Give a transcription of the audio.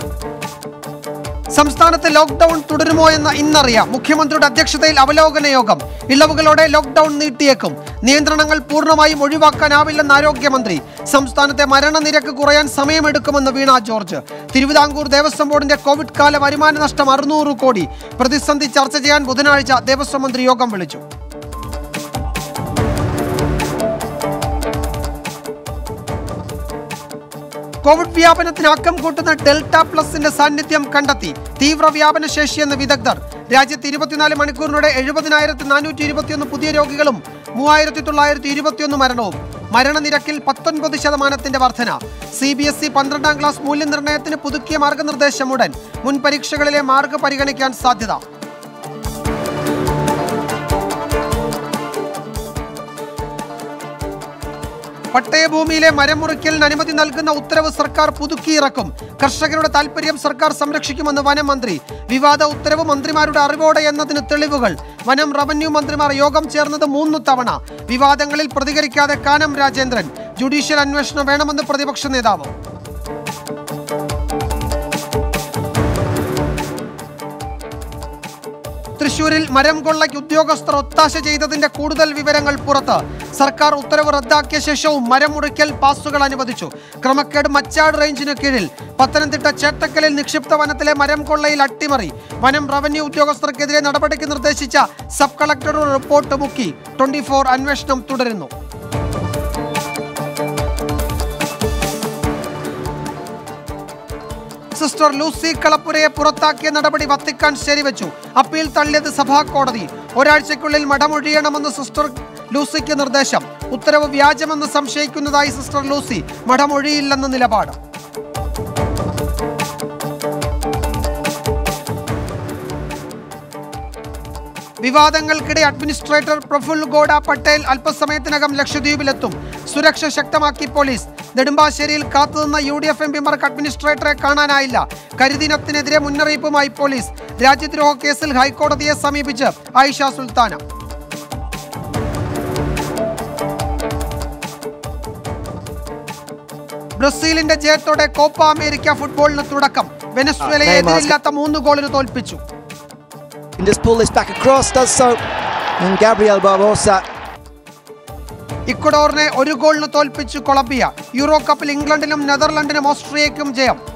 സംസ്ഥാനത്ത് ലോക്ക്ഡൌൺ തുടരുമോ എന്ന് ഇന്നറിയാം മുഖ്യമന്ത്രിയുടെ അധ്യക്ഷതയിൽ അവലോകന യോഗം ഇളവുകളോടെ ലോക്ക്ഡൌൺ നീട്ടിയേക്കും നിയന്ത്രണങ്ങൾ പൂർണ്ണമായും ഒഴിവാക്കാനാവില്ലെന്ന് ആരോഗ്യമന്ത്രി സംസ്ഥാനത്തെ മരണനിരക്ക് കുറയാൻ സമയമെടുക്കുമെന്ന് വീണ ജോർജ് തിരുവിതാംകൂർ ദേവസ്വം ബോർഡിന്റെ കോവിഡ് കാല വരുമാന നഷ്ടം അറുന്നൂറ് കോടി പ്രതിസന്ധി ചർച്ച ചെയ്യാൻ ബുധനാഴ്ച ദേവസ്വം മന്ത്രി യോഗം വിളിച്ചു കോവിഡ് വ്യാപനത്തിന് ആക്കം കൂട്ടുന്ന ഡെൽറ്റ പ്ലസിന്റെ സാന്നിധ്യം കണ്ടെത്തി തീവ്ര വ്യാപന ശേഷിയെന്ന് വിദഗ്ധർ രാജ്യത്ത് ഇരുപത്തിനാല് മണിക്കൂറിനിടെ എഴുപതിനായിരത്തി നാനൂറ്റി ഇരുപത്തിയൊന്ന് പുതിയ രോഗികളും മൂവായിരത്തി തൊള്ളായിരത്തി ഇരുപത്തിയൊന്ന് മരണവും മരണനിരക്കിൽ പത്തൊൻപത് ശതമാനത്തിന്റെ വർധന സി ബി എസ് ഇ പന്ത്രണ്ടാം ക്ലാസ് മൂല്യനിർണ്ണയത്തിന് പുതുക്കിയ മാർഗനിർദ്ദേശം ഉടൻ മുൻ പരീക്ഷകളിലെ മാർക്ക് പരിഗണിക്കാൻ സാധ്യത പട്ടയഭൂമിയിലെ മരം മുറിക്കലിന് അനുമതി നൽകുന്ന ഉത്തരവ് സർക്കാർ പുതുക്കിയിറക്കും കർഷകരുടെ താൽപര്യം സർക്കാർ സംരക്ഷിക്കുമെന്ന് വനം മന്ത്രി വിവാദ ഉത്തരവ് മന്ത്രിമാരുടെ അറിവോടെ എന്നതിന് തെളിവുകൾ വനം റവന്യൂ മന്ത്രിമാർ യോഗം ചേർന്നത് മൂന്ന് തവണ വിവാദങ്ങളിൽ പ്രതികരിക്കാതെ കാനം രാജേന്ദ്രൻ ജുഡീഷ്യൽ അന്വേഷണം വേണമെന്ന് പ്രതിപക്ഷ നേതാവ് തൃശൂരിൽ മരം കൊള്ളയ്ക്ക് ഉദ്യോഗസ്ഥർ ഒത്താശ ചെയ്തതിന്റെ കൂടുതൽ വിവരങ്ങൾ പുറത്ത് സർക്കാർ ഉത്തരവ് റദ്ദാക്കിയ ശേഷവും മരം മുറിക്കൽ പാസുകൾ അനുവദിച്ചു ക്രമക്കേട് മച്ചാട് റേഞ്ചിന് കീഴിൽ പത്തനംതിട്ട ചേട്ടക്കലിൽ നിക്ഷിപ്ത വനത്തിലെ മരം കൊള്ളയിൽ അട്ടിമറി വനം റവന്യൂ ഉദ്യോഗസ്ഥർക്കെതിരെ നടപടിക്ക് നിർദ്ദേശിച്ച സബ് കളക്ടറുടെ റിപ്പോർട്ട് മുക്കി ട്വന്റി അന്വേഷണം തുടരുന്നു സിസ്റ്റർ ലൂസി കളപ്പുരയെ പുറത്താക്കിയ നടപടി വത്തിക്കാൻ ശരിവെച്ചു അപ്പീൽ തള്ളിയത് സഭാ കോടതി ഒരാഴ്ചയ്ക്കുള്ളിൽ മഠമൊഴിയണമെന്ന് സിസ്റ്റർ ലൂസിക്ക് നിർദ്ദേശം ഉത്തരവ് വ്യാജമെന്ന് സംശയിക്കുന്നതായി സിസ്റ്റർ ലൂസി മഠമൊഴിയില്ലെന്ന് നിലപാട് വിവാദങ്ങൾക്കിടെ അഡ്മിനിസ്ട്രേറ്റർ പ്രഫുൽ ഗോഡ പട്ടേൽ അല്പസമയത്തിനകം ലക്ഷദ്വീപിലെത്തും സുരക്ഷ ശക്തമാക്കി പോലീസ് നെടുമ്പാശ്ശേരിയിൽ കാത്തുനിന്ന യു ഡി എഫ് എംപിമാർക്ക് അഡ്മിനിസ്ട്രേറ്ററെ കാണാനായില്ല കരിദിനത്തിനെതിരെ മുന്നറിയിപ്പുമായി പോലീസ് രാജ്യദ്രോഹ കേസിൽ ഹൈക്കോടതിയെ സമീപിച്ച് ആയിഷ സുൽത്താന ബ്രസീലിന്റെ ജയത്തോടെ കോപ്പ അമേരിക്ക ഫുട്ബോളിന് തുടക്കം വെനസ്വേലയെ Neymar. എതിരില്ലാത്ത മൂന്ന് ഗോളിന് തോൽപ്പിച്ചു can just pull this back across, does so. And Gabriel Barbosa ഇക്വഡോറിനെ ഒരു ഗോളിന് തോൽപ്പിച്ചു കൊളംബിയ യൂറോ കപ്പിൽ ഇംഗ്ലണ്ടിനും നെതർലൻഡിനും ഓസ്ട്രിയയ്ക്കും ജയം